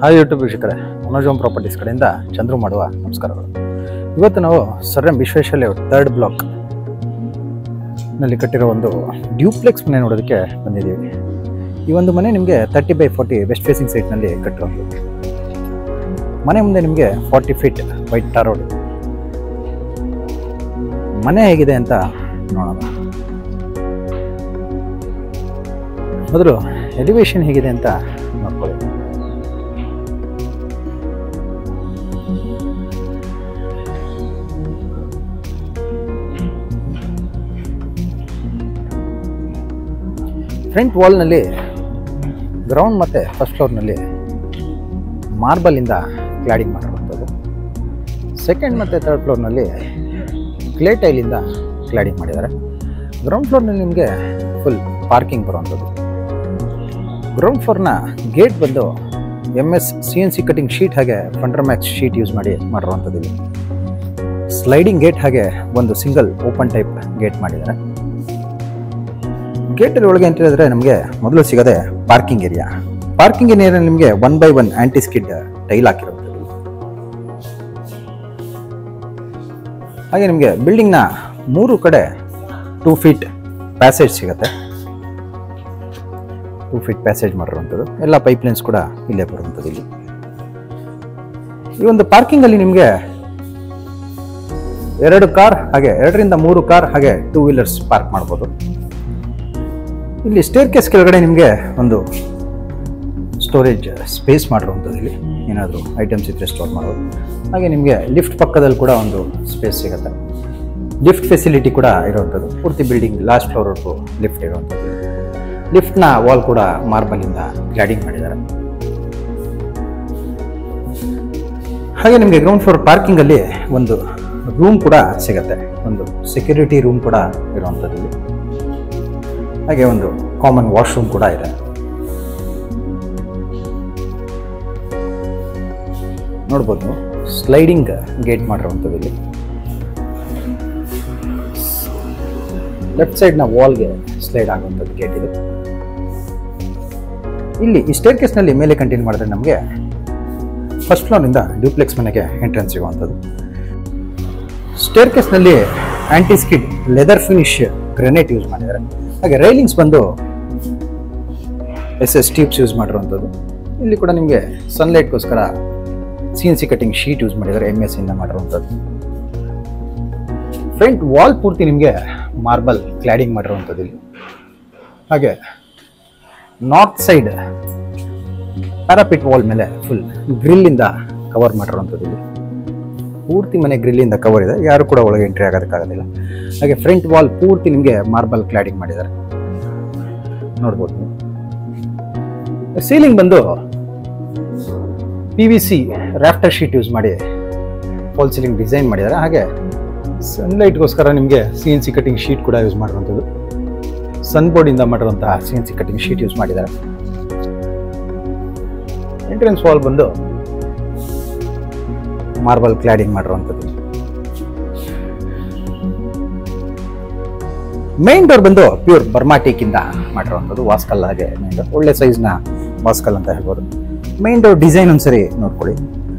Hi YouTube ವೀಕ್ಷಕರೇ Manoj home properties ಕಡೆಯಿಂದ ಚಂದ್ರು ಮಾಡುವ ನಮಸ್ಕಾರಗಳು ಇವತ್ತು ನಾವು sir M Visvesvara third block ನಲ್ಲಿ ಕಟ್ಟಿರೋ ಒಂದು ಡ್ಯೂಪ್ಲೆಕ್ಸ್ ಮನೆ ನೋಡೋದಕ್ಕೆ ಬಂದಿದ್ದೀವಿ ಈ ಒಂದು ಮನೆ ನಿಮಗೆ thirty by forty west facing ಸೈಟ್ನಲ್ಲಿ ಕಟ್ಟಿರೋದು ಮನೆ ಮುಂದೆ ನಿಮಗೆ forty feet white tar road ಮನೆ ಹೇಗಿದೆ ಅಂತ ನೋಡೋಣ ಮೊದಲು ಎಲಿವೇಶನ್ ಹೇಗಿದೆ ಅಂತ ನೋಡ್ಕೊಳ್ಳಿ ಫ್ರಂಟ್ ವಾಲ್ನಲ್ಲಿ ಗ್ರೌಂಡ್ ಮತ್ತು ಫಸ್ಟ್ ಫ್ಲೋರ್ನಲ್ಲಿ ಮಾರ್ಬಲಿಂದ ಕ್ಲಾಡಿಂಗ್ ಮಾಡಿರುವಂಥದ್ದು ಸೆಕೆಂಡ್ ಮತ್ತು ಥರ್ಡ್ ಫ್ಲೋರ್ನಲ್ಲಿ ಕ್ಲೇ ಟೈಲಿಂದ ಕ್ಲಾಡಿಂಗ್ ಮಾಡಿದ್ದಾರೆ ಗ್ರೌಂಡ್ ಫ್ಲೋರ್ನಲ್ಲಿ ನಿಮಗೆ ಫುಲ್ ಪಾರ್ಕಿಂಗ್ ಬರುವಂಥದ್ದು ಗ್ರೌಂಡ್ ಫ್ಲೋರ್ನ ಗೇಟ್ ಬಂದು M S C N C cutting sheet ಹಾಗೆ ಫಂಡ್ರಮ್ಯಾಕ್ಸ್ ಶೀಟ್ ಯೂಸ್ ಮಾಡಿ ಮಾಡಿರುವಂಥದ್ದು ಇಲ್ಲಿ ಸ್ಲೈಡಿಂಗ್ ಗೇಟ್ ಹಾಗೆ ಒಂದು ಸಿಂಗಲ್ ಓಪನ್ ಟೈಪ್ ಗೇಟ್ ಮಾಡಿದ್ದಾರೆ ಗೇಟಲ್ಲಿ ಒಳಗೆ ಅಂತ ಹೇಳಿದ್ರೆ ನಮಗೆ ಮೊದಲು ಸಿಗದೆ ಪಾರ್ಕಿಂಗ್ ಏರಿಯಾ ಪಾರ್ಕಿಂಗ್ ಏರಿಯಾ ನಿಮಗೆ one by one anti skid tile ಹಾಕಿರುವಂಥದ್ದು ಹಾಗೆ ನಿಮಗೆ ಬಿಲ್ಡಿಂಗ್ನ ಮೂರು ಕಡೆ ಟೂ ಫೀಟ್ ಪ್ಯಾಸೇಜ್ ಸಿಗುತ್ತೆ ಟೂ ಫೀಟ್ ಪ್ಯಾಸೇಜ್ ಮಾಡಿರುವಂಥದ್ದು ಎಲ್ಲ ಪೈಪ್ಲೈನ್ಸ್ ಕೂಡ ಇಲ್ಲೇ ಬರುವಂಥದ್ದು ಇಲ್ಲಿ ಈ ಒಂದು ಪಾರ್ಕಿಂಗಲ್ಲಿ ನಿಮಗೆ ಎರಡು ಕಾರ್ ಹಾಗೆ ಎರಡರಿಂದ ಮೂರು ಕಾರ್ ಹಾಗೆ ಟೂ ವೀಲರ್ಸ್ ಪಾರ್ಕ್ ಮಾಡ್ಬೋದು ಇಲ್ಲಿ ಸ್ಟೇರ್ ಕೇಸ್ ಕೆಳಗಡೆ ನಿಮಗೆ ಒಂದು ಸ್ಟೋರೇಜ್ ಸ್ಪೇಸ್ ಮಾಡಿರುವಂಥದ್ದು ಇಲ್ಲಿ ಏನಾದರೂ ಐಟಮ್ಸ್ ಇದ್ದರೆ ಸ್ಟೋರ್ ಮಾಡೋದು ಹಾಗೆ ನಿಮಗೆ ಲಿಫ್ಟ್ ಪಕ್ಕದಲ್ಲಿ ಕೂಡ ಒಂದು ಸ್ಪೇಸ್ ಸಿಗುತ್ತೆ ಲಿಫ್ಟ್ ಫೆಸಿಲಿಟಿ ಕೂಡ ಇರುವಂಥದ್ದು ಪೂರ್ತಿ ಬಿಲ್ಡಿಂಗ್ ಲಾಸ್ಟ್ ಫ್ಲೋರ್ವರೆಗೂ ಲಿಫ್ಟ್ ಇರುವಂಥದ್ದು ಲಿಫ್ಟ್ನ ವಾಲ್ ಕೂಡ ಮಾರ್ಬಲಿಂದ ಗ್ಲಾಡಿಂಗ್ ಮಾಡಿದ್ದಾರೆ ಹಾಗೆ ನಿಮಗೆ ಗ್ರೌಂಡ್ ಫ್ಲೋರ್ ಪಾರ್ಕಿಂಗಲ್ಲಿ ಒಂದು ರೂಮ್ ಕೂಡ ಸಿಗುತ್ತೆ ಒಂದು ಸೆಕ್ಯೂರಿಟಿ ರೂಮ್ ಕೂಡ ಇರುವಂಥದ್ದು ಇಲ್ಲಿ ಹಾಗೆ ಒಂದು ಕಾಮನ್ ವಾಶ್ರೂಮ್ ಕೂಡ ಇದೆ ನೋಡ್ಬೋದು ಸ್ಲೈಡಿಂಗ್ ಗೇಟ್ ಮಾಡಿರುವಂಥದ್ದು ಇಲ್ಲಿ ಲೆಫ್ಟ್ ಸೈಡ್ನ ವಾಲ್ಗೆ ಸ್ಲೈಡ್ ಆಗುವಂಥದ್ದು ಗೇಟ್ ಇದು ಇಲ್ಲಿ ಈ ಸ್ಟೇರ್ ಕೇಸ್ನಲ್ಲಿ ಮೇಲೆ ಕಂಟಿನ್ಯೂ ಮಾಡಿದ್ರೆ ನಮಗೆ ಫಸ್ಟ್ ಫ್ಲೋರ್ನಿಂದ ಡ್ಯೂಪ್ಲೆಕ್ಸ್ ಮನೆಗೆ ಎಂಟ್ರೆನ್ಸ್ ಸಿಗುವಂಥದ್ದು ಸ್ಟೇರ್ ಕೇಸ್ನಲ್ಲಿ anti skid leather finish granite use ಮಾಡಿದ್ದಾರೆ ಹಾಗೆ ರೈಲಿಂಗ್ಸ್ ಬಂದು ಎಸ್ ಎಸ್ ಟ್ಯೂಬ್ಸ್ ಯೂಸ್ ಮಾಡಿರುವಂಥದ್ದು ಇಲ್ಲಿ ಕೂಡ ನಿಮಗೆ ಸನ್ಲೈಟ್ಗೋಸ್ಕರ C N C cutting sheet use ಮಾಡಿದ್ದಾರೆ ಎಮ್ ಎಸ್ ಇಂದ ಮಾಡಿರುವಂಥದ್ದು ಫ್ರಂಟ್ ವಾಲ್ ಪೂರ್ತಿ ನಿಮಗೆ ಮಾರ್ಬಲ್ ಕ್ಲಾಡಿಂಗ್ ಮಾಡಿರುವಂಥದ್ದು ಇಲ್ಲಿ ಹಾಗೆ ನಾರ್ತ್ ಸೈಡ್ ಪ್ಯಾರಾಪಿಟ್ ವಾಲ್ ಮೇಲೆ ಫುಲ್ ಗ್ರಿಲ್ಲಿಂದ ಕವರ್ ಮಾಡಿರುವಂಥದ್ದು ಇಲ್ಲಿ ಪೂರ್ತಿ ಮನೆ ಗ್ರಿಲ್ಲಿಂದ ಕವರ್ ಇದೆ ಯಾರು ಕೂಡ ಒಳಗೆ ಎಂಟ್ರಿ ಆಗೋದಕ್ಕಾಗೋದಿಲ್ಲ ಹಾಗೆ ಫ್ರಂಟ್ ವಾಲ್ ಪೂರ್ತಿ ನಿಮಗೆ ಮಾರ್ಬಲ್ ಕ್ಲಾಡಿಂಗ್ ಮಾಡಿದ್ದಾರೆ ನೋಡ್ಬೋದು ನೀವು ಸೀಲಿಂಗ್ ಬಂದು P V C rafter sheet use ಮಾಡಿ ಫಾಲ್ ಸೀಲಿಂಗ್ ಡಿಸೈನ್ ಮಾಡಿದ್ದಾರೆ ಹಾಗೆ ಸನ್ಲೈಟ್ಗೋಸ್ಕರ ನಿಮಗೆ C N C cutting sheet ಕೂಡ ಯೂಸ್ ಮಾಡಿರುವಂಥದ್ದು ಸನ್ ಬೋರ್ಡಿಂದ ಮಾಡಿರುವಂತಹ C N C cutting sheet use ಮಾಡಿದ್ದಾರೆ ಎಂಟ್ರೆನ್ಸ್ ವಾಲ್ ಬಂದು ಮಾರ್ಬಲ್ ಕ್ಲಾಡಿಂಗ್ ಮಾಡಿರುವಂಥದ್ದು ಮೇನ್ ಡೋರ್ ಬಂದು ಪ್ಯೂರ್ ಬರ್ಮಾಟಿಕ್ಕಿಂದ ಮಾಡಿರುವಂಥದ್ದು ವಾಸ್ಕಲ್ ಹಾಗೆ ಮೇನ್ ಡೋರ್ ಒಳ್ಳೆ ಸೈಜ್ನ ವಾಸ್ಕಲ್ ಅಂತ ಹೇಳ್ಬೋದು ಮೇನ್ ಡೋರ್ ಡಿಸೈನ್ ಒಂದ್ಸರಿ ನೋಡ್ಕೊಳ್ಳಿ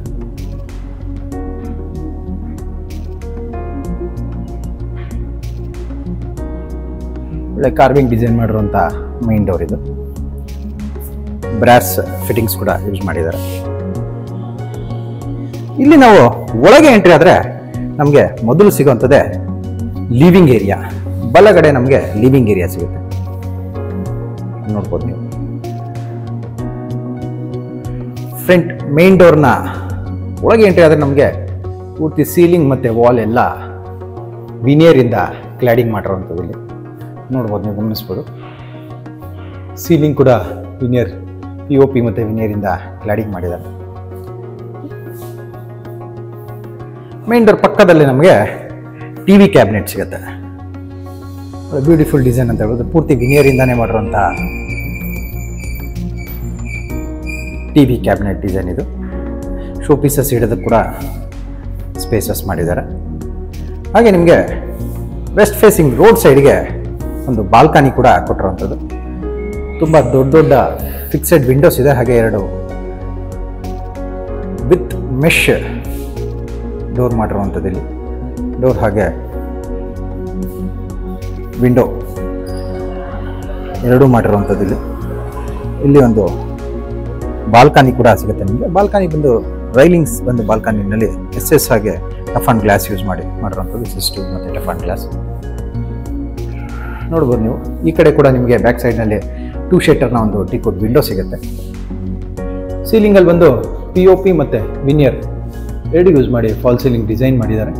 ಒಳ್ಳೆ ಕಾರ್ವಿಂಗ್ ಡಿಸೈನ್ ಮಾಡಿರುವಂಥ ಮೇನ್ ಡೋರ್ ಇದು ಬ್ರಾಸ್ ಫಿಟ್ಟಿಂಗ್ಸ್ ಕೂಡ ಯೂಸ್ ಮಾಡಿದ್ದಾರೆ ಇಲ್ಲಿ ನಾವು ಒಳಗೆ ಎಂಟ್ರಿ ಆದರೆ ನಮಗೆ ಮೊದಲು ಸಿಗುವಂಥದ್ದೇ ಲಿವಿಂಗ್ ಏರಿಯಾ ಬಲಗಡೆ ನಮಗೆ ಲಿವಿಂಗ್ ಏರಿಯಾ ಸಿಗುತ್ತೆ ನೋಡ್ಬೋದು ನೀವು ಫ್ರಂಟ್ ಮೇನ್ ಡೋರ್ನ ಒಳಗೆ ಎಂಟ್ರಿ ಆದರೆ ನಮಗೆ ಪೂರ್ತಿ ಸೀಲಿಂಗ್ ಮತ್ತು ವಾಲ್ ಎಲ್ಲ ವಿನಿಯರಿಂದ ಕ್ಲಾಡಿಂಗ್ ಮಾಡಿರುವಂಥದ್ದು ಇಲ್ಲಿ ನೋಡ್ಬೋದು ನೀವು ಗಮನಿಸ್ಬೋದು ಸೀಲಿಂಗ್ ಕೂಡ ವಿನಿಯರ್ ಪಿ ಒ ಪಿ ಮತ್ತು ವಿನಿಯರಿಂದ ಕ್ಲಾಡಿಂಗ್ ಮಾಡಿದ್ದಾರೆ ಮೇನ್ ಡೋರ್ ಪಕ್ಕದಲ್ಲಿ ನಮಗೆ ಟಿ ವಿ ಕ್ಯಾಬಿನೆಟ್ ಸಿಗುತ್ತೆ ಬ್ಯೂಟಿಫುಲ್ ಡಿಸೈನ್ ಅಂತ ಹೇಳ್ಬೋದು ಪೂರ್ತಿ ವಿನಿಯರಿಂದಾನೇ ಮಾಡಿರುವಂಥ ಟಿ ವಿ ಕ್ಯಾಬಿನೆಟ್ ಡಿಸೈನ್ ಇದು ಶೋ ಪೀಸಸ್ ಇಡೋದಕ್ಕೆ ಕೂಡ ಸ್ಪೇಸಸ್ ಮಾಡಿದ್ದಾರೆ ಹಾಗೆ ನಿಮಗೆ ವೆಸ್ಟ್ ಫೇಸಿಂಗ್ ರೋಡ್ ಸೈಡ್ಗೆ ಒಂದು ಬಾಲ್ಕನಿ ಕೂಡ ಕೊಟ್ಟಿರುವಂಥದ್ದು ತುಂಬ ದೊಡ್ಡ ದೊಡ್ಡ ಫಿಕ್ಸೆಡ್ ವಿಂಡೋಸ್ ಇದೆ ಹಾಗೆ ಎರಡು ವಿತ್ ಮೆಶ್ ಡೋರ್ ಮಾಡಿರುವಂಥದ್ದು ಇಲ್ಲಿ ಡೋರ್ ಹಾಗೆ ವಿಂಡೋ ಎರಡೂ ಮಾಡಿರುವಂಥದ್ದು ಇಲ್ಲಿ ಇಲ್ಲಿ ಒಂದು ಬಾಲ್ಕನಿ ಕೂಡ ಸಿಗುತ್ತೆ ನಿಮಗೆ ಬಾಲ್ಕನಿ ಬಂದು ರೈಲಿಂಗ್ಸ್ ಬಂದು ಬಾಲ್ಕನಿನಲ್ಲಿ ಎಸ್ ಎಸ್ ಹಾಗೆ ಟಫಾನ್ ಗ್ಲಾಸ್ ಯೂಸ್ ಮಾಡಿ ಮಾಡಿರುವಂಥದ್ದು ಸಿಸ್ಟು ಮತ್ತು ಟಫಾನ್ ಗ್ಲಾಸ್ ನೋಡ್ಬೋದು ನೀವು ಈ ಕಡೆ ಕೂಡ ನಿಮಗೆ ಬ್ಯಾಕ್ ಸೈಡ್ನಲ್ಲಿ ಟೂ ಶೇಟರ್ನ ಒಂದು ಟಿಕೋಟ್ ವಿಂಡೋ ಸಿಗುತ್ತೆ ಸೀಲಿಂಗಲ್ಲಿ ಬಂದು ಪಿ ಒ ಪಿ ಮತ್ತು ವಿನಿಯರ್ ಎರಡು ಯೂಸ್ ಮಾಡಿ ಫಾಲ್ ಸೀಲಿಂಗ್ ಡಿಸೈನ್ ಮಾಡಿದ್ದಾರೆ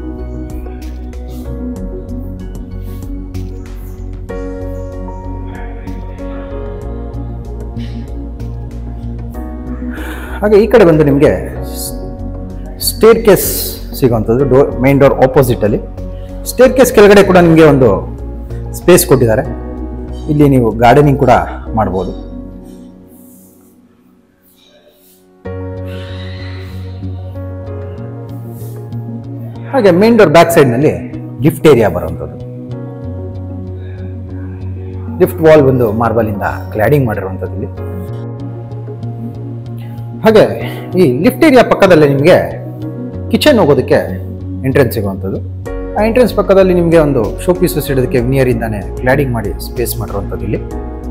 ಹಾಗೆ ಈ ಕಡೆ ಬಂದು ನಿಮಗೆ ಸ್ಟೇರ್ ಕೇಸ್ ಸಿಗುವಂಥದ್ದು ಡೋರ್ ಮೇನ್ ಡೋರ್ ಆಪೋಸಿಟಲ್ಲಿ ಸ್ಟೇರ್ ಕೇಸ್ ಕೆಳಗಡೆ ಕೂಡ ನಿಮಗೆ ಒಂದು ಸ್ಪೇಸ್ ಕೊಟ್ಟಿದ್ದಾರೆ ಇಲ್ಲಿ ನೀವು ಗಾರ್ಡನಿಂಗ್ ಕೂಡ ಮಾಡ್ಬೋದು ಹಾಗೆ ಮೇನ್ ಡೋರ್ ಬ್ಯಾಕ್ ಸೈಡ್ನಲ್ಲಿ ಗಿಫ್ಟ್ ಏರಿಯಾ ಬರುವಂಥದ್ದು ಗಿಫ್ಟ್ ವಾಲ್ ಬಂದು ಮಾರ್ಬಲಿಂದ ಕ್ಲಾಡಿಂಗ್ ಮಾಡಿರುವಂಥದ್ದು ಇಲ್ಲಿ ಹಾಗೆ ಈ ಲಿಫ್ಟ್ ಏರಿಯಾ ಪಕ್ಕದಲ್ಲೇ ನಿಮಗೆ ಕಿಚನ್ ಹೋಗೋದಕ್ಕೆ ಎಂಟ್ರೆನ್ಸ್ ಸಿಗುವಂಥದ್ದು ಆ ಎಂಟ್ರೆನ್ಸ್ ಪಕ್ಕದಲ್ಲಿ ನಿಮಗೆ ಒಂದು ಶೋ ಪೀಸಸ್ ಇಡೋದಕ್ಕೆ ವಿನಿಯರ್ ಇಂದಾನೆ ಕ್ಲಾಡಿಂಗ್ ಮಾಡಿ ಸ್ಪೇಸ್ ಮಾಡಿರುವಂಥದ್ದು ಇಲ್ಲಿ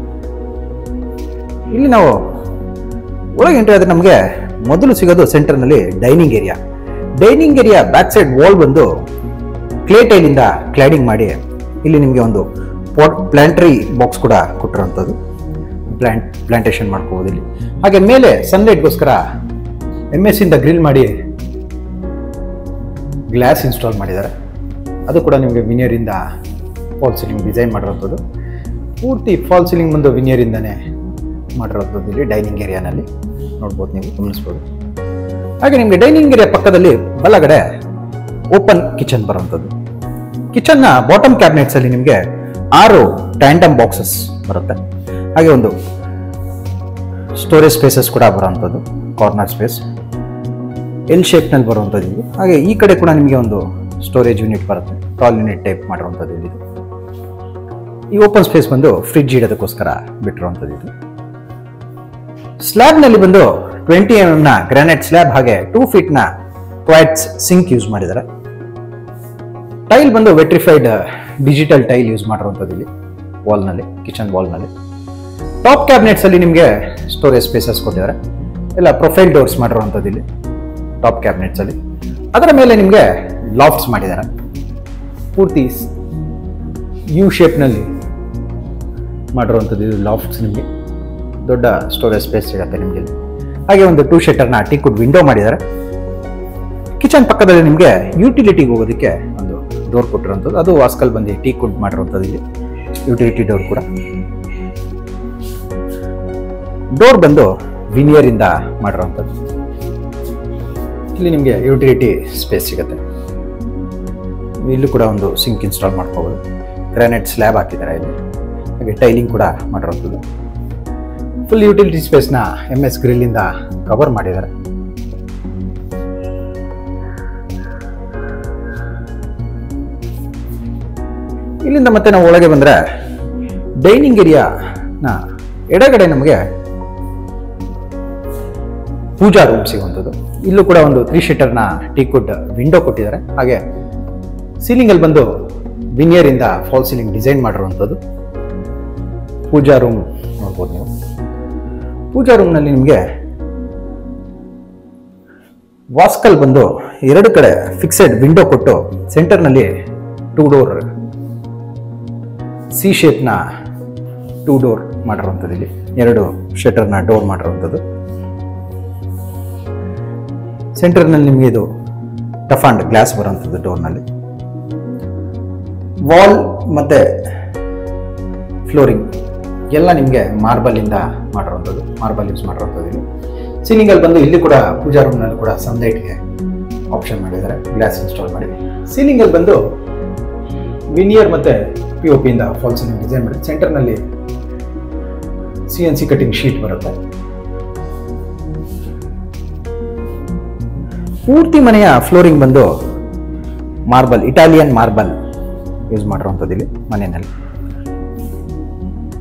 ಇಲ್ಲಿ ನಾವು ಒಳಗೆ ಎಂಟ್ರಿ ಆದ್ರೆ ನಮಗೆ ಮೊದಲು ಸಿಗೋದು ಸೆಂಟರ್ನಲ್ಲಿ dining area dining area back side wall ಬಂದು ಕ್ಲೇ ಟೈಲಿಂದ ಕ್ಲಾಡಿಂಗ್ ಮಾಡಿ ಇಲ್ಲಿ ನಿಮಗೆ ಒಂದು ಪಾಟ್ ಪ್ಲಾಂಟ್ರಿ ಬಾಕ್ಸ್ ಕೂಡ ಕೊಟ್ಟಿರುವಂಥದ್ದು ಪ್ಲಾಂಟ್ ಪ್ಲಾಂಟೇಶನ್ ಮಾಡ್ಕೋಬೋದು ಇಲ್ಲಿ ಹಾಗೆ ಮೇಲೆ ಸನ್ಲೈಟ್ಗೋಸ್ಕರ ಎಮ್ ಎಸ್ ಇಂದ ಗ್ರಿಲ್ ಮಾಡಿ ಗ್ಲಾಸ್ ಇನ್ಸ್ಟಾಲ್ ಮಾಡಿದ್ದಾರೆ ಅದು ಕೂಡ ನಿಮಗೆ ವಿನಿಯರಿಂದ ಫಾಲ್ ಸೀಲಿಂಗ್ ಡಿಸೈನ್ ಮಾಡಿರೋಂಥದ್ದು ಪೂರ್ತಿ ಫಾಲ್ ಸೀಲಿಂಗ್ ಬಂದು ವಿನಿಯರಿಂದನೇ ಮಾಡಿರೋಂಥದ್ದು ಇಲ್ಲಿ ಡೈನಿಂಗ್ ಏರಿಯಾನಲ್ಲಿ ನೋಡ್ಬೋದು ನೀವು ಗಮನಿಸ್ಬೋದು ಹಾಗೆ ನಿಮಗೆ ಡೈನಿಂಗ್ ಏರಿಯಾ ಪಕ್ಕದಲ್ಲಿ ಬಲಗಡೆ ಓಪನ್ ಕಿಚನ್ ಬರುವಂಥದ್ದು ಕಿಚನ್ನ ಬಾಟಮ್ ಕ್ಯಾಬಿನೆಟ್ಸ್ ಅಲ್ಲಿ ನಿಮಗೆ ಆರು ಟ್ಯಾಂಡಮ್ ಬಾಕ್ಸಸ್ ಬರುತ್ತೆ ಹಾಗೆ ಒಂದು ಸ್ಟೋರೇಜ್ ಸ್ಪೇಸಸ್ ಕೂಡ ಬರುವಂಥದ್ದು ಕಾರ್ನರ್ ಸ್ಪೇಸ್ ಎಲ್ ಶೇಪ್ನಲ್ಲಿ ಬರುವಂಥದ್ದು ಇದು ಹಾಗೆ ಈ ಕಡೆ ಕೂಡ ನಿಮಗೆ ಒಂದು ಸ್ಟೋರೇಜ್ ಯೂನಿಟ್ ಬರುತ್ತೆ ಟಾಲ್ ಯೂನಿಟ್ ಟೈಪ್ ಮಾಡಿರುವಂಥದ್ದು ಇದು ಈ ಓಪನ್ ಸ್ಪೇಸ್ ಬಂದು ಫ್ರಿಡ್ಜ್ ಇಡೋದಕ್ಕೋಸ್ಕರ ಬಿಟ್ಟಿರುವಂಥದ್ದು ಇದು ಸ್ಲ್ಯಾಬ್ನಲ್ಲಿ ಬಂದು ಟ್ವೆಂಟಿ ಎಮ್ ನ ಗ್ರಾನೈಟ್ ಸ್ಲ್ಯಾಬ್ ಹಾಗೆ ಟೂ ಫೀಟ್ನ ಕ್ವಾಟ್ಸ್ ಸಿಂಕ್ ಯೂಸ್ ಮಾಡಿದ್ದಾರೆ ಟೈಲ್ ಬಂದು ವೆಟ್ರಿಫೈಡ್ ಡಿಜಿಟಲ್ ಟೈಲ್ ಯೂಸ್ ಮಾಡಿರುವಂಥದ್ದು ಇಲ್ಲಿ ವಾಲ್ನಲ್ಲಿ ಕಿಚನ್ ವಾಲ್ನಲ್ಲಿ ಟಾಪ್ ಕ್ಯಾಬಿನೆಟ್ಸ್ ಅಲ್ಲಿ ನಿಮಗೆ ಸ್ಟೋರೇಜ್ ಸ್ಪೇಸಸ್ ಕೊಟ್ಟಿದ್ದಾರೆ ಎಲ್ಲ ಪ್ರೊಫೈಲ್ ಡೋರ್ಸ್ ಮಾಡಿರುವಂಥದ್ದು ಇಲ್ಲಿ ಟಾಪ್ ಕ್ಯಾಬಿನೆಟ್ಸ್ ಅಲ್ಲಿ ಅದರ ಮೇಲೆ ನಿಮಗೆ ಲಾಫ್ಟ್ಸ್ ಮಾಡಿದ್ದಾರೆ ಪೂರ್ತಿ ಯು ಶೇಪ್ನಲ್ಲಿ ಮಾಡಿರುವಂಥದ್ದು ಇದು ಲಾಫ್ಟ್ಸ್ ನಿಮಗೆ ದೊಡ್ಡ ಸ್ಟೋರೇಜ್ ಸ್ಪೇಸ್ ಸಿಗುತ್ತೆ ನಿಮಗೆ ಇಲ್ಲಿ. ಹಾಗೆ ಒಂದು ಟೂ ಶೆಟರ್ನ ಟೀಕುಡ್ ವಿಂಡೋ ಮಾಡಿದ್ದಾರೆ ಕಿಚನ್ ಪಕ್ಕದಲ್ಲಿ ನಿಮಗೆ ಯುಟಿಲಿಟಿಗೆ ಹೋಗೋದಕ್ಕೆ ಒಂದು ಡೋರ್ ಕೊಟ್ಟಿರುವಂಥದ್ದು ಅದು ವಾಸ್ಕಲ್ ಬಂದು ಟೀ ಕುಡ್ ಮಾಡಿರುವಂಥದ್ದು ಇಲ್ಲಿ ಯುಟಿಲಿಟಿ ಡೋರ್ ಕೂಡ ಡೋರ್ ಬಂದು ವಿನಿಯರ್ ಇಂದ ಮಾಡಿರುವಂಥದ್ದು ಇಲ್ಲಿ ನಿಮಗೆ ಯುಟಿಲಿಟಿ ಸ್ಪೇಸ್ ಸಿಗುತ್ತೆ ಇಲ್ಲೂ ಕೂಡ ಒಂದು ಸಿಂಕ್ ಇನ್ಸ್ಟಾಲ್ ಮಾಡ್ಕೋಬೋದು ಗ್ರಾನೈಟ್ ಸ್ಲ್ಯಾಬ್ ಹಾಕಿದ್ದಾರೆ ಇಲ್ಲಿ ಹಾಗೆ ಟೈಲಿಂಗ್ ಕೂಡ ಮಾಡಿರುವಂಥದ್ದು ಫುಲ್ ಯುಟಿಲಿಟಿ ಸ್ಪೇಸ್ನ ಎಮ್ ಎಸ್ ಗ್ರಿಲ್ಲಿಂದ ಕವರ್ ಮಾಡಿದ್ದಾರೆ ಇಲ್ಲಿಂದ ಮತ್ತೆ ನಾವು ಒಳಗೆ ಬಂದರೆ ಡೈನಿಂಗ್ ಏರಿಯಾನ ಎಡಗಡೆ ನಮಗೆ ಪೂಜಾ ರೂಮ್ ಸಿಗುವಂಥದ್ದು ಇಲ್ಲೂ ಕೂಡ ಒಂದು ತ್ರೀ ಶೀಟರ್ನ ಟೀಕುಡ್ ವಿಂಡೋ ಕೊಟ್ಟಿದ್ದಾರೆ ಹಾಗೆ ಸೀಲಿಂಗಲ್ಲಿ ಬಂದು ವಿನಿಯರಿಂದ ಫಾಲ್ ಸೀಲಿಂಗ್ ಡಿಸೈನ್ ಮಾಡಿರುವಂಥದ್ದು ಪೂಜಾ ರೂಮ್ ನೋಡ್ಬೋದು ನೀವು ಪೂಜಾ ರೂಮ್ನಲ್ಲಿ ನಿಮಗೆ ವಾಸ್ಕಲ್ ಬಂದು ಎರಡು ಕಡೆ ಫಿಕ್ಸೆಡ್ ವಿಂಡೋ ಕೊಟ್ಟು ಸೆಂಟರ್ನಲ್ಲಿ ಟೂ ಡೋರ್ ಸಿ ಶೇಪ್ನ ಟೂ ಡೋರ್ ಮಾಡಿರುವಂಥದ್ದು ಇಲ್ಲಿ ಎರಡು ಶಟರ್ನ ಡೋರ್ ಮಾಡಿರುವಂಥದ್ದು ಸೆಂಟರ್ನಲ್ಲಿ ನಿಮಗೆ ಇದು ಟಫಾಂಡ್ ಗ್ಲಾಸ್ ಬರುವಂಥದ್ದು ಡೋರ್ನಲ್ಲಿ ವಾಲ್ ಮತ್ತೆ ಫ್ಲೋರಿಂಗ್ ಎಲ್ಲ ನಿಮಗೆ ಮಾರ್ಬಲಿಂದ ಮಾಡಿರುವಂಥದ್ದು ಮಾರ್ಬಲ್ ಯೂಸ್ ಮಾಡಿರುವಂಥದ್ದು ಇಲ್ಲಿ ಸೀಲಿಂಗಲ್ಲಿ ಬಂದು ಇಲ್ಲಿ ಕೂಡ ಪೂಜಾ ರೂಮ್ನಲ್ಲಿ ಕೂಡ ಸನ್ಲೈಟ್ಗೆ ಆಪ್ಷನ್ ಮಾಡಿದ್ದಾರೆ ಗ್ಲಾಸ್ ಇನ್ಸ್ಟಾಲ್ ಮಾಡಿ ಸೀಲಿಂಗಲ್ಲಿ ಬಂದು ವಿನಿಯರ್ ಮತ್ತೆ ಪಿ ಒ ಪಿಯಿಂದ ಫಾಲ್ ಸೀಲಿಂಗ್ ಡಿಸೈನ್ ಮಾಡಿ ಸೆಂಟರ್ನಲ್ಲಿ C N C cutting sheet ಬರುತ್ತೆ ಪೂರ್ತಿ ಮನೆಯ ಫ್ಲೋರಿಂಗ್ ಬಂದು ಮಾರ್ಬಲ್ ಇಟಾಲಿಯನ್ ಮಾರ್ಬಲ್ ಯೂಸ್ ಮಾಡಿರುವಂಥದ್ದು ಇಲ್ಲಿ ಮನೆಯಲ್ಲಿ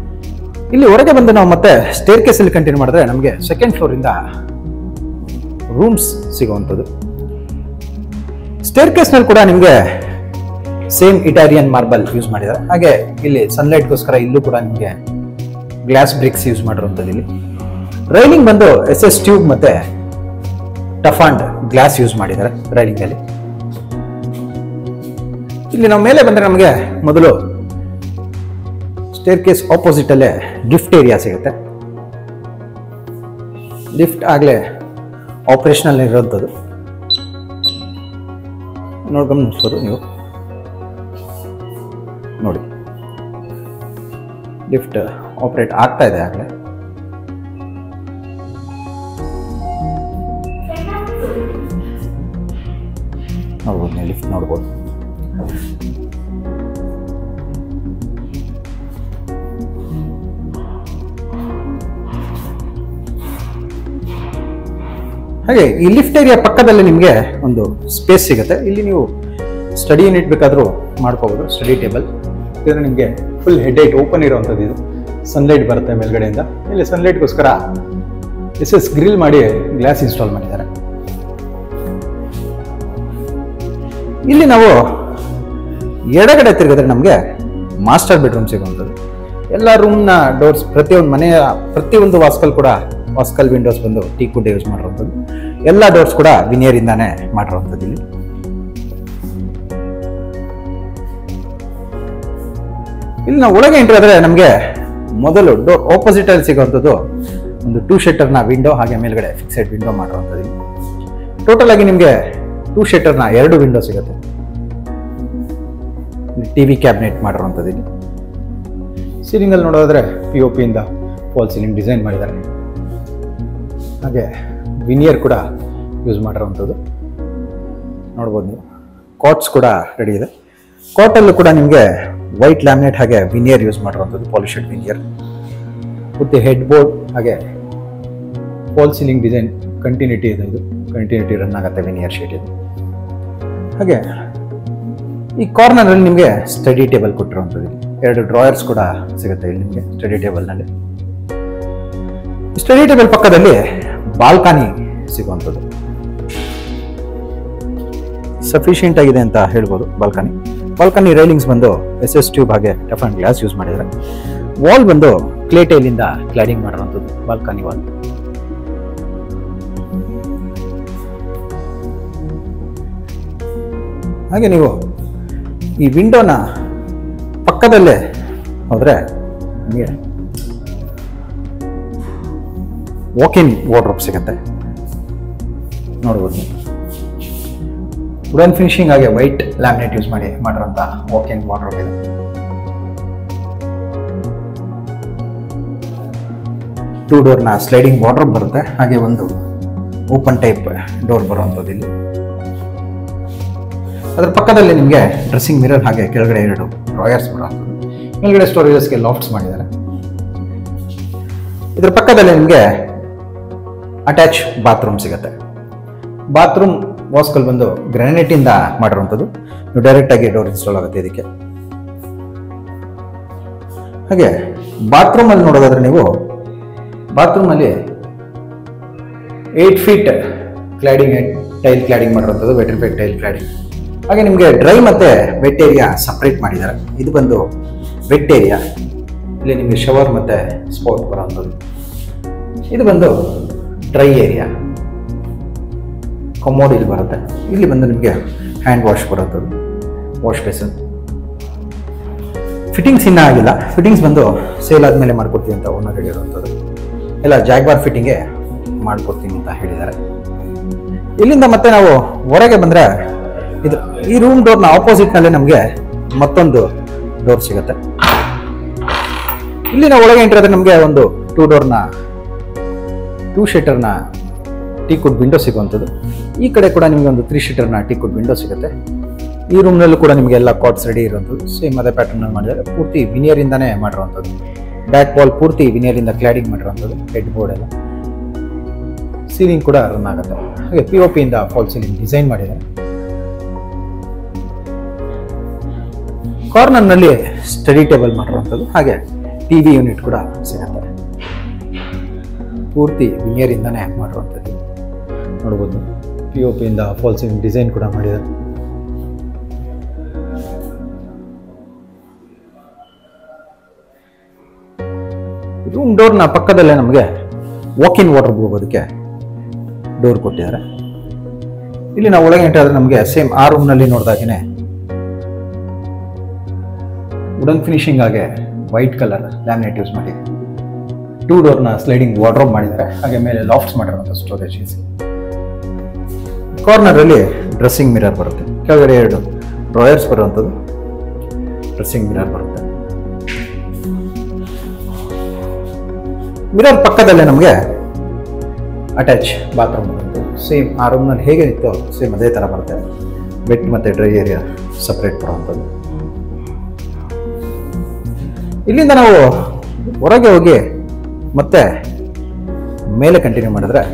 ಇಲ್ಲಿ ಹೊರಗೆ ಬಂದು ನಾವು ಮತ್ತೆ ಸ್ಟೇರ್ ಕೇಸಲ್ಲಿ ಕಂಟಿನ್ಯೂ ಮಾಡಿದ್ರೆ ನಮಗೆ ಸೆಕೆಂಡ್ ಫ್ಲೋರಿಂದ ರೂಮ್ಸ್ ಸಿಗುವಂಥದ್ದು ಸ್ಟೇರ್ ಕೇಸ್ನಲ್ಲಿ ಕೂಡ ನಿಮಗೆ ಸೇಮ್ ಇಟಾಲಿಯನ್ ಮಾರ್ಬಲ್ ಯೂಸ್ ಮಾಡಿದ್ದಾರೆ ಹಾಗೆ ಇಲ್ಲಿ ಸನ್ಲೈಟ್ಗೋಸ್ಕರ ಇಲ್ಲೂ ಕೂಡ ನಿಮಗೆ ಗ್ಲಾಸ್ ಬ್ರಿಕ್ಸ್ ಯೂಸ್ ಮಾಡಿರುವಂಥದ್ದು ಇಲ್ಲಿ ರೈಲಿಂಗ್ ಬಂದು ಎಸ್ ಎಸ್ ಟ್ಯೂಬ್ ಮತ್ತೆ ಟಫಾಂಡ್ ಗ್ಲಾಸ್ ಯೂಸ್ ಮಾಡಿದ್ದಾರೆ ರೈಲಿಂಗ್ ಅಲ್ಲಿ ಇಲ್ಲಿ ನಾವು ಮೇಲೆ ಬಂದ್ರೆ ನಮಗೆ ಮೊದಲು ಸ್ಟೇರ್ ಕೇಸ್ ಆಪೋಸಿಟ್ ಅಲ್ಲೇ ಲಿಫ್ಟ್ ಏರಿಯಾ ಸಿಗುತ್ತೆ ಲಿಫ್ಟ್ ಆಗಲೇ ಆಪರೇಷನಲ್ ಇರೋಂಥದ್ದು ನೋಡ್ಕೊಂಡು ನೀವು ನೋಡಿ ಲಿಫ್ಟ್ ಆಪರೇಟ್ ಆಗ್ತಾ ಇದೆ ಆಗಲೇ ನೋಡ್ಬೋದು ನೀವು ಲಿಫ್ಟ್ ನೋಡ್ಬೋದು ಹಾಗೆ ಈ ಲಿಫ್ಟ್ ಏರಿಯಾ ಪಕ್ಕದಲ್ಲಿ ನಿಮಗೆ ಒಂದು ಸ್ಪೇಸ್ ಸಿಗುತ್ತೆ ಇಲ್ಲಿ ನೀವು ಸ್ಟಡಿ ಯೂನಿಟ್ ಬೇಕಾದರೂ ಮಾಡ್ಕೋಬೋದು ಸ್ಟಡಿ ಟೇಬಲ್ ಇದರ ನಿಮಗೆ ಫುಲ್ ಹೆಡ್ ಲೈಟ್ ಓಪನ್ ಇರುವಂಥದ್ದು ಇದು ಸನ್ಲೈಟ್ ಬರುತ್ತೆ ಮೇಲ್ಗಡೆಯಿಂದ ಇಲ್ಲಿ ಸನ್ಲೈಟ್ಗೋಸ್ಕರ ಎಸ್ ಎಸ್ ಗ್ರಿಲ್ ಮಾಡಿ ಗ್ಲಾಸ್ ಇನ್ಸ್ಟಾಲ್ ಮಾಡಿದ್ದಾರೆ ಇಲ್ಲಿ ನಾವು ಎಡಗಡೆ ತಿರುಗಿದ್ರೆ ನಮಗೆ ಮಾಸ್ಟರ್ ಬೆಡ್ರೂಮ್ ಸಿಗುವಂಥದ್ದು ಎಲ್ಲ ರೂಮ್ನ ಡೋರ್ಸ್ ಪ್ರತಿಯೊಂದು ಮನೆಯ ಪ್ರತಿಯೊಂದು ವಾಸ್ಕಲ್ ಕೂಡ ವಾಸ್ಕಲ್ ವಿಂಡೋಸ್ ಬಂದು ಟೀ ಕುಡ್ ಯೂಸ್ ಮಾಡಿರುವಂಥದ್ದು ಎಲ್ಲ ಡೋರ್ಸ್ ಕೂಡ ವಿನಿಯರಿಂದಾನೇ ಮಾಡಿರುವಂಥದ್ದು ಇಲ್ಲಿ ಇಲ್ಲಿ ನಾವು ಒಳಗೆ ಎಂಟ್ರಿ ಆದ್ರೆ ನಮಗೆ ಮೊದಲು ಡೋರ್ ಆಪೋಸಿಟ್ ಅಲ್ಲಿ ಸಿಗುವಂಥದ್ದು ಒಂದು ಟೂ ಶೆಟರ್ನ ವಿಂಡೋ ಹಾಗೆ ಮೇಲ್ಗಡೆ ಫಿಕ್ಸೆಡ್ ವಿಂಡೋ ಮಾಡಿರುವಂಥದ್ದು ಟೋಟಲ್ ಆಗಿ ನಿಮಗೆ ಟೂ ಶೆಟರ್ನ ಎರಡು ವಿಂಡೋ ಸಿಗುತ್ತೆ ಟಿ ವಿ ಕ್ಯಾಬಿನೆಟ್ ಮಾಡಿರುವಂಥದ್ದು ಇಲ್ಲಿ ಸೀಲಿಂಗಲ್ಲಿ ನೋಡೋದಾದ್ರೆ ಪಿ ಒ ಪಿಯಿಂದ ಫಾಲ್ ಸೀಲಿಂಗ್ ಡಿಸೈನ್ ಮಾಡಿದ್ದಾರೆ ಹಾಗೆ ವಿನಿಯರ್ ಕೂಡ ಯೂಸ್ ಮಾಡಿರುವಂಥದ್ದು ನೋಡ್ಬೋದು ನೀವು ಕಾಟ್ಸ್ ಕೂಡ ರೆಡಿ ಇದೆ ಕಾಟಲ್ಲೂ ಕೂಡ ನಿಮಗೆ ವೈಟ್ ಲ್ಯಾಮಿನೇಟ್ ಹಾಗೆ ವಿನಿಯರ್ ಯೂಸ್ ಮಾಡಿರುವಂಥದ್ದು polished veneer with head board ಹಾಗೆ ಫಾಲ್ ಸೀಲಿಂಗ್ ಡಿಸೈನ್ ಕಂಟಿನ್ಯೂಟಿ ಇದೆ ಇದು ಕಂಟಿನ್ಯೂಟಿ ರನ್ ಆಗುತ್ತೆ ವಿನಿಯರ್ ಶೀಟ್ ಇದು ಹಾಗೆ ಈ ಕಾರ್ನರಲ್ಲಿ ನಿಮಗೆ ಸ್ಟಡಿ ಟೇಬಲ್ ಕೊಟ್ಟಿರುವಂಥದ್ದು ಇಲ್ಲಿ. ಎರಡು ಡ್ರಾಯರ್ಸ್ ಕೂಡ ಸಿಗುತ್ತೆ ಇಲ್ಲಿ ನಿಮಗೆ ಸ್ಟಡಿ ಟೇಬಲ್ನಲ್ಲಿ ಸ್ಟಡಿ ಟೇಬಲ್ ಪಕ್ಕದಲ್ಲಿ ಬಾಲ್ಕನಿ ಸಿಗುವಂಥದ್ದು ಸಫಿಷಿಯಂಟ್ ಆಗಿದೆ ಅಂತ ಹೇಳ್ಬೋದು ಬಾಲ್ಕನಿ ಬಾಲ್ಕನಿ ರೈಲಿಂಗ್ಸ್ ಬಂದು ಎಸ್ ಎಸ್ ಟ್ಯೂಬ್ ಹಾಗೆ ಟಫನ್ ಗ್ಲಾಸ್ ಯೂಸ್ ಮಾಡಿದ್ದಾರೆ ವಾಲ್ ಬಂದು ಕ್ಲೇ ಟೈಲಿಂದ ಕ್ಲಾಡಿಂಗ್ ಮಾಡಿರುವಂಥದ್ದು ಬಾಲ್ಕನಿ ವಾಲ್ ಹಾಗೆ ನೀವು ಈ ವಿಂಡೋನ ಪಕ್ಕದಲ್ಲೇ ಹೋದರೆ ನಿಮಗೆ ವಾಕಿನ್ ವಾರ್ಡ್ರೋಬ್ ಸಿಗುತ್ತೆ ನೋಡ್ಬೋದು ನೀವು ವುಡನ್ ಫಿನಿಶಿಂಗ್ ಹಾಗೆ ವೈಟ್ ಲ್ಯಾಮಿನೇಟ್ ಯೂಸ್ ಮಾಡಿ ಮಾಡಿರೋಂಥ ವಾಕಿನ್ ವಾರ್ಡ್ರೋಬ್ ಇದೆ ಟೂ ಡೋರ್ನ ಸ್ಲೈಡಿಂಗ್ ವಾರ್ಡ್ರೋಬ್ ಬರುತ್ತೆ ಹಾಗೆ ಒಂದು ಓಪನ್ ಟೈಪ್ ಡೋರ್ ಬರುವಂಥದ್ದು ಇಲ್ಲಿ ಅದರ ಪಕ್ಕದಲ್ಲಿ ನಿಮಗೆ ಡ್ರೆಸ್ಸಿಂಗ್ ಮಿರರ್ ಹಾಗೆ ಕೆಳಗಡೆ ಎರಡು ಡ್ರಾಯರ್ಸ್ ಬರುವಂಥದ್ದು ಮೇಲ್ಗಡೆ ಸ್ಟೋರೇಜಸ್ಗೆ ಲಾಫ್ಟ್ಸ್ ಮಾಡಿದ್ದಾರೆ ಇದರ ಪಕ್ಕದಲ್ಲಿ ನಿಮಗೆ ಅಟ್ಯಾಚ್ ಬಾತ್ರೂಮ್ ಸಿಗುತ್ತೆ ಬಾತ್ರೂಮ್ ವಾಸ್ಕಲ್ ಬಂದು ಗ್ರಾನೈಟ್ ಇಂದ ಮಾಡಿರುವಂಥದ್ದು ನೀವು ಡೈರೆಕ್ಟ್ ಆಗಿ ಡೋರ್ ಇನ್ಸ್ಟಾಲ್ ಆಗುತ್ತೆ ಇದಕ್ಕೆ ಹಾಗೆ ಬಾತ್ರೂಮ್ ಅಲ್ಲಿ ನೋಡೋದಾದ್ರೆ ನೀವು ಬಾತ್ರೂಮ್ ಅಲ್ಲಿ eight feet cladding tile cladding ಮಾಡಿರುವಂಥದ್ದು ವೆಟ್ರಿಫೈಡ್ ಟೈಲ್ ಕ್ಲಾಡಿಂಗ್ ಹಾಗೆ ನಿಮಗೆ ಡ್ರೈ ಮತ್ತೆ ವೆಟ್ ಏರಿಯಾ ಸಪ್ರೇಟ್ ಮಾಡಿದ್ದಾರೆ ಇದು ಬಂದು ವೆಟ್ ಏರಿಯಾ ಇಲ್ಲಿ ನಿಮಗೆ ಶವರ್ ಮತ್ತೆ ಸ್ಪಾಟ್ ಬರೋವಂಥದ್ದು ಇದು ಬಂದು ಡ್ರೈ ಏರಿಯಾ ಕಮೋಡ್ ಇಲ್ಲಿ ಬರುತ್ತೆ ಇಲ್ಲಿ ಬಂದು ನಿಮಗೆ ಹ್ಯಾಂಡ್ ವಾಶ್ ಬರುವಂಥದ್ದು ವಾಶ್ ಬೇಸನ್ ಫಿಟ್ಟಿಂಗ್ಸ್ ಇನ್ನೂ ಆಗಿಲ್ಲ ಫಿಟ್ಟಿಂಗ್ಸ್ ಬಂದು ಸೇಲ್ ಆದಮೇಲೆ ಮಾಡ್ಕೊಡ್ತೀನಿ ಅಂತ ಓನರ್ ಹೇಳಿರುವಂಥದ್ದು ಇಲ್ಲ ಜಾಗ್ವಾರ್ ಫಿಟ್ಟಿಂಗ್ಗೆ ಮಾಡ್ಕೊಡ್ತೀನಿ ಅಂತ ಹೇಳಿದ್ದಾರೆ ಇಲ್ಲಿಂದ ಮತ್ತೆ ನಾವು ಹೊರಗೆ ಬಂದರೆ ಇದು ಈ ರೂಮ್ ಡೋರ್ನ ಆಪೋಸಿಟ್ನಲ್ಲೇ ನಮಗೆ ಮತ್ತೊಂದು ಡೋರ್ ಸಿಗುತ್ತೆ ಇಲ್ಲಿ ನಾವು ಒಳಗೆ ಎಂಟ್ರಿ ಆದ್ರೆ ನಮಗೆ ಒಂದು ಟೂ ಡೋರ್ನ ಟೂ ಶೀಟರ್ನ ಟೀ ಕುಡ್ ವಿಂಡೋ ಸಿಗುವಂಥದ್ದು ಈ ಕಡೆ ಕೂಡ ನಿಮಗೆ ಒಂದು ತ್ರೀ ಶೀಟರ್ನ ಟೀ ಕುಡ್ ವಿಂಡೋ ಸಿಗುತ್ತೆ ಈ ರೂಮ್ನಲ್ಲೂ ಕೂಡ ನಿಮಗೆ ಎಲ್ಲ ಕಾಟ್ಸ್ ರೆಡಿ ಇರುವಂಥದ್ದು ಸೇಮ್ ಅದೇ ಪ್ಯಾಟರ್ನ್ ಮಾಡಿದ್ದಾರೆ ಪೂರ್ತಿ ವಿನಿಯರಿಂದಾನೇ ಮಾಡಿರುವಂಥದ್ದು ಬ್ಯಾಕ್ ವಾಲ್ ಪೂರ್ತಿ ವಿನಿಯರಿಂದ ಕ್ಲಾಡಿಂಗ್ ಮಾಡಿರುವಂಥದ್ದು ಹೆಡ್ ಬೋರ್ಡ್ ಎಲ್ಲ ಸೀಲಿಂಗ್ ಕೂಡ ರನ್ ಆಗುತ್ತೆ ಹಾಗೆ ಪಿ ಒ ಪಿಯಿಂದ ಫಾಲ್ ಸೀಲಿಂಗ್ ಡಿಸೈನ್ ಮಾಡಿದ್ದಾರೆ ಕಾರ್ನರ್ನಲ್ಲಿ ಸ್ಟಡಿ ಟೇಬಲ್ ಮಾಡಿರುವಂಥದ್ದು ಹಾಗೆ ಟಿ ವಿ ಯೂನಿಟ್ ಕೂಡ ಸಿಗುತ್ತೆ ಪೂರ್ತಿ ವಿನಿಯರಿಂದಾನೇ ಮಾಡಿರುವಂಥದ್ದು ನೋಡ್ಬೋದು ಪಿ ಒ ಪಿಯಿಂದ ಫಾಲ್ ಸೀಲಿಂಗ್ ಡಿಸೈನ್ ಕೂಡ ಮಾಡಿದ್ದಾರೆ ರೂಮ್ ಡೋರ್ನ ಪಕ್ಕದಲ್ಲೇ ನಮಗೆ ವಾಕ್ ಇನ್ ವಾಟರ್ ಹೋಗೋದಕ್ಕೆ ಡೋರ್ ಕೊಟ್ಟಿದ್ದಾರೆ ಇಲ್ಲಿ ನಾವು ಒಳಗೆ ಎಂಟಾದ್ರೆ ನಮಗೆ ಸೇಮ್ ಆ ರೂಮ್ನಲ್ಲಿ ನೋಡಿದಾಗೇ ವುಡನ್ ಫಿನಿಶಿಂಗ್ ಆಗಿ ವೈಟ್ ಕಲರ್ ಲ್ಯಾಮಿನೇಟ್ ಯೂಸ್ ಮಾಡಿ ಟೂ ಡೋರ್ನ ಸ್ಲೈಡಿಂಗ್ ವಾರ್ಡ್ರೋಬ್ ಮಾಡಿದ್ದಾರೆ ಹಾಗೆ ಮೇಲೆ ಲಾಫ್ಟ್ಸ್ ಮಾಡಿರುವಂಥ ಸ್ಟೋರೇಜ್ ಈಸಿ ಕಾರ್ನರಲ್ಲಿ ಡ್ರೆಸ್ಸಿಂಗ್ ಮಿರರ್ ಬರುತ್ತೆ ಕೆಳಗಡೆ ಎರಡು ಡ್ರಾಯರ್ಸ್ ಬರುವಂಥದ್ದು ಡ್ರೆಸ್ಸಿಂಗ್ ಮಿರರ್ ಬರುತ್ತೆ ಮಿರರ್ ಪಕ್ಕದಲ್ಲೇ ನಮಗೆ ಅಟ್ಯಾಚ್ ಬಾತ್ರೂಮ್ ಬರುತ್ತೆ ಸೇಮ್ ಆ ರೂಮ್ನಲ್ಲಿ ಹೇಗೆ ಇತ್ತು ಸೇಮ್ ಅದೇ ಥರ ಬರುತ್ತೆ ಬೆಡ್ ಮತ್ತು ಡ್ರೈ ಏರಿಯಾ ಸಪ್ರೇಟ್ ಬರುವಂಥದ್ದು ಇಲ್ಲಿಂದ ನಾವು ಹೊರಗೆ ಹೋಗಿ ಮತ್ತೆ ಮೇಲೆ ಕಂಟಿನ್ಯೂ ಮಾಡಿದ್ರೆ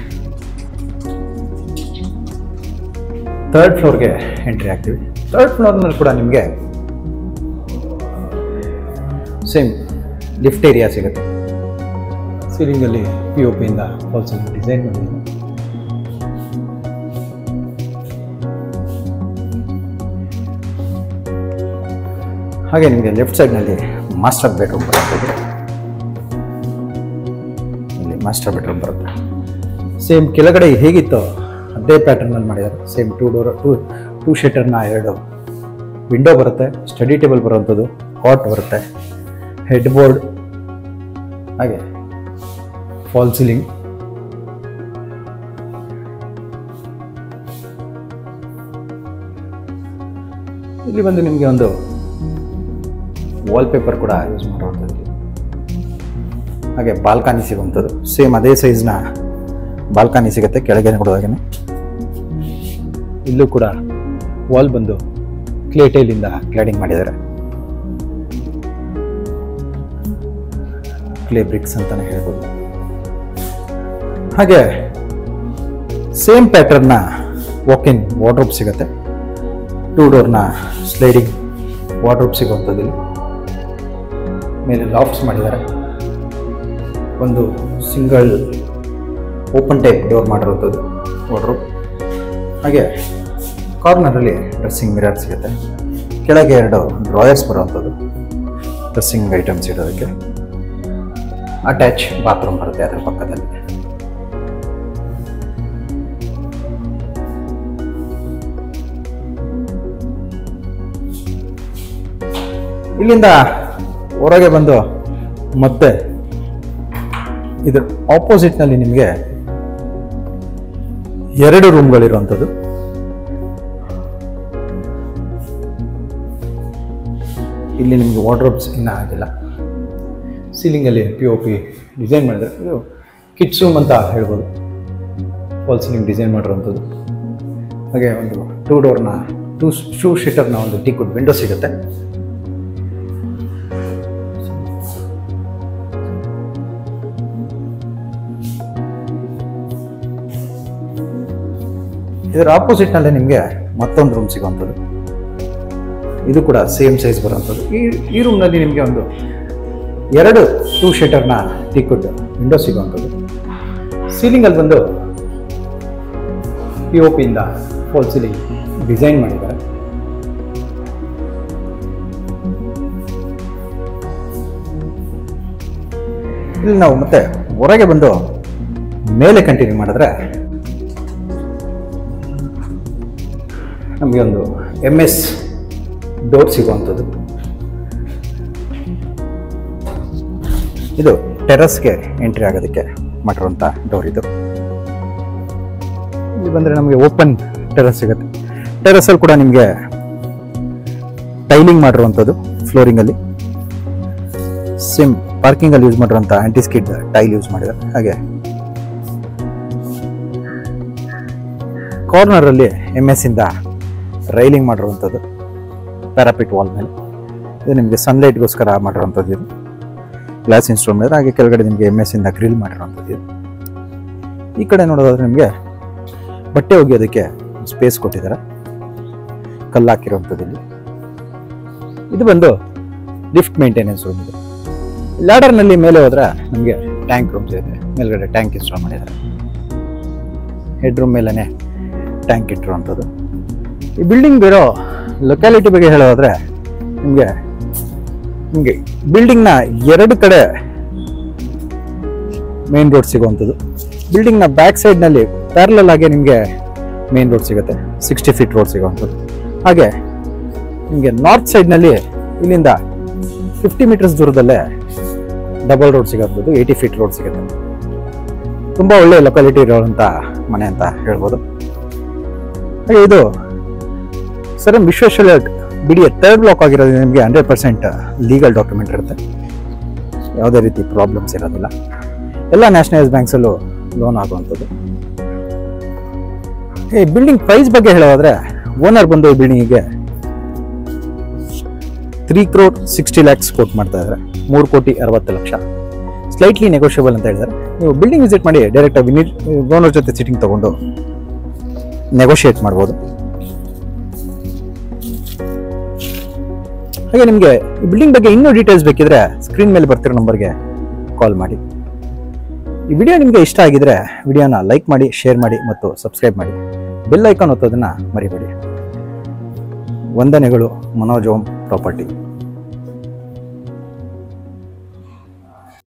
ಥರ್ಡ್ ಫ್ಲೋರ್ಗೆ ಎಂಟ್ರಿ ಆಗ್ತೀವಿ ಥರ್ಡ್ ಫ್ಲೋರ್ನಲ್ಲಿ ಕೂಡ ನಿಮಗೆ ಸೇಮ್ ಲಿಫ್ಟ್ ಏರಿಯಾ ಸಿಗುತ್ತೆ ಸೀಲಿಂಗಲ್ಲಿ ಪಿ ಒ ಪಿಯಿಂದ ಫಾಲ್ ಸೀಲಿಂಗ್ ಡಿಸೈನ್ ಮಾಡಿದ್ದೀನಿ ಹಾಗೆ ನಿಮಗೆ ಲೆಫ್ಟ್ ಸೈಡ್ನಲ್ಲಿ ಮಾಸ್ಟರ್ ಬೆಡ್ರೂಮ್ ಬರುತ್ತೆ ಇಲ್ಲಿ ಮಾಸ್ಟರ್ ಬೆಡ್ರೂಮ್ ಬರುತ್ತೆ ಸೇಮ್ ಕೆಳಗಡೆ ಹೇಗಿತ್ತು ಅದೇ ಪ್ಯಾಟರ್ನಲ್ಲಿ ಮಾಡಿದ್ದಾರೆ same two door two two ಶೀಟರ್ನ ಎರಡು ವಿಂಡೋ ಬರುತ್ತೆ ಸ್ಟಡಿ ಟೇಬಲ್ ಬರುವಂಥದ್ದು ಹಾಟ್ ಬರುತ್ತೆ ಹೆಡ್ ಬೋರ್ಡ್ ಹಾಗೆ ಫಾಲ್ ಸೀಲಿಂಗ್ ಇಲ್ಲಿ ಬಂದು ನಿಮಗೆ ಒಂದು ವಾಲ್ಪೇಪರ್ ಕೂಡ ಯೂಸ್ ಮಾಡುವಂಥದ್ದು ಹಾಗೆ ಬಾಲ್ಕನಿ ಸಿಗುವಂಥದ್ದು ಸೇಮ್ ಅದೇ ಸೈಜ್ನ ಬಾಲ್ಕನಿ ಸಿಗುತ್ತೆ ಕೆಳಗೆ ನೋಡುವಾಗೆ ಇಲ್ಲೂ ಕೂಡ ವಾಲ್ ಬಂದು ಕ್ಲೇ ಟೈಲಿಂದ ಕ್ಲಾಡಿಂಗ್ ಮಾಡಿದ್ದಾರೆ ಕ್ಲೇ ಬ್ರಿಕ್ಸ್ ಅಂತಾನೆ ಹೇಳ್ಬೋದು ಹಾಗೆ ಸೇಮ್ ಪ್ಯಾಟರ್ನ್ನ ವಾಕ್ ಇನ್ ವಾರ್ಡ್ರೋಬ್ ಸಿಗುತ್ತೆ ಟೂ ಡೋರ್ನ ಸ್ಲೈಡಿಂಗ್ ವಾರ್ಡ್ರೋಬ್ ಸಿಗುವಂಥದ್ದು ಇಲ್ಲಿ ಮೇಲೆ ಲಾಫ್ಟ್ಸ್ ಮಾಡಿದ್ದಾರೆ ಒಂದು ಸಿಂಗಲ್ ಓಪನ್ ಟೈಪ್ ಡೋರ್ ಮಾಡಿರುವಂಥದ್ದು ವಾರ್ಡ್ರೋಬ್ ಹಾಗೆ ಕಾರ್ನರಲ್ಲಿ ಡ್ರೆಸ್ಸಿಂಗ್ ಮಿರರ್ ಸಿಗುತ್ತೆ ಕೆಳಗೆ ಎರಡು ಡ್ರಾಯರ್ಸ್ ಬರುವಂಥದ್ದು ಡ್ರೆಸ್ಸಿಂಗ್ ಐಟಮ್ಸ್ ಇಡೋದಕ್ಕೆ ಅಟ್ಯಾಚ್ ಬಾತ್ರೂಮ್ ಬರುತ್ತೆ ಅದರ ಪಕ್ಕದಲ್ಲಿ ಇಲ್ಲಿಂದ ಹೊರಗೆ ಬಂದು ಮತ್ತೆ ಇದ್ರ ಆಪೋಸಿಟ್ನಲ್ಲಿ ನಿಮಗೆ ಎರಡು ರೂಮ್ಗಳಿರುವಂಥದ್ದು ಇಲ್ಲಿ ನಿಮಗೆ ವಾರ್ಡ್ರೋಬ್ಸ್ ಇನ್ನೂ ಆಗಿಲ್ಲ ಸೀಲಿಂಗಲ್ಲಿ ಪಿ ಒ ಪಿ ಡಿಸೈನ್ ಮಾಡಿದರೆ ಇದು ಕಿಡ್ಸ್ ರೂಮ್ ಅಂತ ಹೇಳ್ಬೋದು ಫಾಲ್ ಸೀಲಿಂಗ್ ಡಿಸೈನ್ ಮಾಡಿರುವಂಥದ್ದು ಹಾಗೆ ಒಂದು ಟೂ ಡೋರ್ನ ಟೂ ಶೂ ಶೀಟರ್ನ ಒಂದು ಟಿಕುಡ್ ವಿಂಡೋ ಸಿಗುತ್ತೆ ಇದರ ಆಪೋಸಿಟ್ನಲ್ಲೇ ನಿಮಗೆ ಮತ್ತೊಂದು ರೂಮ್ ಸಿಗುವಂಥದ್ದು ಇದು ಕೂಡ ಸೇಮ್ ಸೈಜ್ ಬರುವಂಥದ್ದು ಈ ಈ ರೂಮ್ನಲ್ಲಿ ನಿಮಗೆ ಒಂದು ಎರಡು ಟೂ ಶೀಟರ್ನ ಟೀಕುಡ್ ವಿಂಡೋ ಸಿಗುವಂಥದ್ದು ಸೀಲಿಂಗಲ್ಲಿ ಬಂದು ಪಿ ಒ ಪಿಯಿಂದ ಫಾಲ್ ಸೀಲಿಂಗ್ ಡಿಸೈನ್ ಮಾಡಿದ್ದಾರೆ ಇಲ್ಲಿ ನಾವು ಮತ್ತೆ ಹೊರಗೆ ಬಂದು ಮೇಲೆ ಕಂಟಿನ್ಯೂ ಮಾಡಿದ್ರೆ ನಮಗೆ ಒಂದು ಎಮ್ ಎಸ್ ಡೋರ್ ಸಿಗುವಂಥದ್ದು ಇದು ಟೆರಸ್ಗೆ ಎಂಟ್ರಿ ಆಗೋದಕ್ಕೆ ಮಾಡಿರುವಂಥ ಡೋರ್ ಇದು ಇಲ್ಲಿ ಬಂದರೆ ನಮಗೆ ಓಪನ್ ಟೆರಸ್ ಸಿಗುತ್ತೆ ಟೆರಸಲ್ಲಿ ಕೂಡ ನಿಮಗೆ ಟೈಲಿಂಗ್ ಮಾಡಿರುವಂಥದ್ದು ಫ್ಲೋರಿಂಗಲ್ಲಿ ಸೇಮ್ ಪಾರ್ಕಿಂಗಲ್ಲಿ ಯೂಸ್ ಮಾಡಿರುವಂಥ ಆಂಟಿಸ್ಕಿಡ್ ಟೈಲ್ ಯೂಸ್ ಮಾಡಿದ್ದಾರೆ ಹಾಗೆ ಕಾರ್ನರಲ್ಲಿ ಎಮ್ ಎಸ್ ಇಂದ ರೈಲಿಂಗ್ ಮಾಡಿರುವಂಥದ್ದು ಪ್ಯಾರಾಪಿಟ್ ವಾಲ್ ಮೇಲೆ ಇದು ನಿಮಗೆ ಸನ್ಲೈಟ್ಗೋಸ್ಕರ ಮಾಡಿರುವಂಥದ್ದು ಇದು ಗ್ಲಾಸ್ ಇನ್ಸ್ಟ್ರೂಮ್ ಮೇಲೆ ಹಾಗೆ ಕೆಳಗಡೆ ನಿಮಗೆ ಎಮ್ ಎಸ್ ಇಂದ ಗ್ರಿಲ್ ಮಾಡಿರುವಂಥದ್ದು ಇದು ಈ ಕಡೆ ನೋಡೋದಾದ್ರೆ ನಿಮಗೆ ಬಟ್ಟೆ ಒಗೆಯೋದಕ್ಕೆ ಸ್ಪೇಸ್ ಕೊಟ್ಟಿದ್ದಾರೆ ಕಲ್ಲು ಹಾಕಿರುವಂಥದ್ದು ಇಲ್ಲಿ ಇದು ಬಂದು ಲಿಫ್ಟ್ ಮೇಂಟೆನೆನ್ಸ್ ರೂಮ್ ಇದು ಲ್ಯಾಡರ್ನಲ್ಲಿ ಮೇಲೆ ಹೋದ್ರೆ ನಮಗೆ ಟ್ಯಾಂಕ್ ರೂಮ್ಸ್ ಇದೆ ಮೇಲ್ಗಡೆ ಟ್ಯಾಂಕ್ ಇನ್ಸ್ಟಾಲ್ ಮಾಡಿದ್ದಾರೆ ಹೆಡ್ ರೂಮ್ ಮೇಲೇ ಟ್ಯಾಂಕ್ ಇಟ್ಟಿರುವಂಥದ್ದು ಈ ಬಿಲ್ಡಿಂಗ್ ಇರೋ ಲೊಕ್ಯಾಲಿಟಿ ಬಗ್ಗೆ ಹೇಳೋದಾದ್ರೆ ನಿಮಗೆ ನಿಮಗೆ ಬಿಲ್ಡಿಂಗ್ನ ಎರಡು ಕಡೆ ಮೇನ್ ರೋಡ್ ಸಿಗುವಂಥದ್ದು ಬಿಲ್ಡಿಂಗ್ನ ಬ್ಯಾಕ್ ಸೈಡ್ನಲ್ಲಿ ಪ್ಯಾರಲಲ್ ಆಗಿ ನಿಮಗೆ ಮೇನ್ ರೋಡ್ ಸಿಗುತ್ತೆ ಸಿಕ್ಸ್ಟಿ ಫೀಟ್ ರೋಡ್ ಸಿಗುವಂಥದ್ದು ಹಾಗೆ ನಿಮಗೆ ನಾರ್ತ್ ಸೈಡ್ನಲ್ಲಿ ಇಲ್ಲಿಂದ ಫಿಫ್ಟಿ ಮೀಟರ್ಸ್ ದೂರದಲ್ಲೇ ಡಬಲ್ ರೋಡ್ ಸಿಗೋದು ಏಯ್ಟಿ ಫೀಟ್ ರೋಡ್ ಸಿಗುತ್ತೆ ತುಂಬ ಒಳ್ಳೆಯ ಲೊಕಾಲಿಟಿ ಇರುವಂಥ ಮನೆ ಅಂತ ಹೇಳ್ಬೋದು ಹಾಗೆ ಇದು ಸರ್ ಎಂ ವಿಶ್ವೇಶ್ವರ ಬಿಡಿ ಥರ್ಡ್ ಬ್ಲಾಕ್ ಆಗಿರೋದ್ರಿಂದ ನಿಮಗೆ ಹಂಡ್ರೆಡ್ ಪರ್ಸೆಂಟ್ ಲೀಗಲ್ ಡಾಕ್ಯುಮೆಂಟ್ ಇರುತ್ತೆ ಯಾವುದೇ ರೀತಿ ಪ್ರಾಬ್ಲಮ್ಸ್ ಇರೋದಿಲ್ಲ ಎಲ್ಲ ನ್ಯಾಷನಲೈಸ್ ಬ್ಯಾಂಕ್ಸಲ್ಲೂ ಲೋನ್ ಆಗುವಂಥದ್ದು ಈ ಬಿಲ್ಡಿಂಗ್ ಪ್ರೈಸ್ ಬಗ್ಗೆ ಹೇಳೋದಾದ್ರೆ ಓನರ್ ಬಂದು ಈ ಬಿಲ್ಡಿಂಗಿಗೆ three crore sixty lakhs quote ಮಾಡ್ತಾ ಇದ್ದಾರೆ ಮೂರು ಕೋಟಿ ಅರವತ್ತು ಲಕ್ಷ ಸ್ಲೈಟ್ಲಿ ನೆಗೋಷಿಯಬಲ್ ಅಂತ ಹೇಳಿದ್ದಾರೆ ನೀವು ಬಿಲ್ಡಿಂಗ್ ವಿಸಿಟ್ ಮಾಡಿ ಡೈರೆಕ್ಟ್ ಆಗಿ ಓನರ್ ಜೊತೆ ಸಿಟ್ಟಿಂಗ್ ತಗೊಂಡು ನೆಗೋಷಿಯೇಟ್ ಮಾಡ್ಬೋದು ಹಾಗೆ ನಿಮಗೆ ಈ ಬಿಲ್ಡಿಂಗ್ ಬಗ್ಗೆ ಇನ್ನೂ ಡೀಟೇಲ್ಸ್ ಬೇಕಿದ್ರೆ ಸ್ಕ್ರೀನ್ ಮೇಲೆ ಬರ್ತಿರೋ ನಂಬರ್ಗೆ ಕಾಲ್ ಮಾಡಿ ಈ ವಿಡಿಯೋ ನಿಮಗೆ ಇಷ್ಟ ಆಗಿದ್ರೆ ವಿಡಿಯೋನ ಲೈಕ್ ಮಾಡಿ ಶೇರ್ ಮಾಡಿ ಮತ್ತು ಸಬ್ಸ್ಕ್ರೈಬ್ ಮಾಡಿ ಬೆಲ್ ಐಕಾನ್ ಒತ್ತೋದನ್ನ ಮರಿಬೇಡಿ ವಂದನೆಗಳು ಮನೋಜ್ ಓಂ ಪ್ರಾಪರ್ಟಿ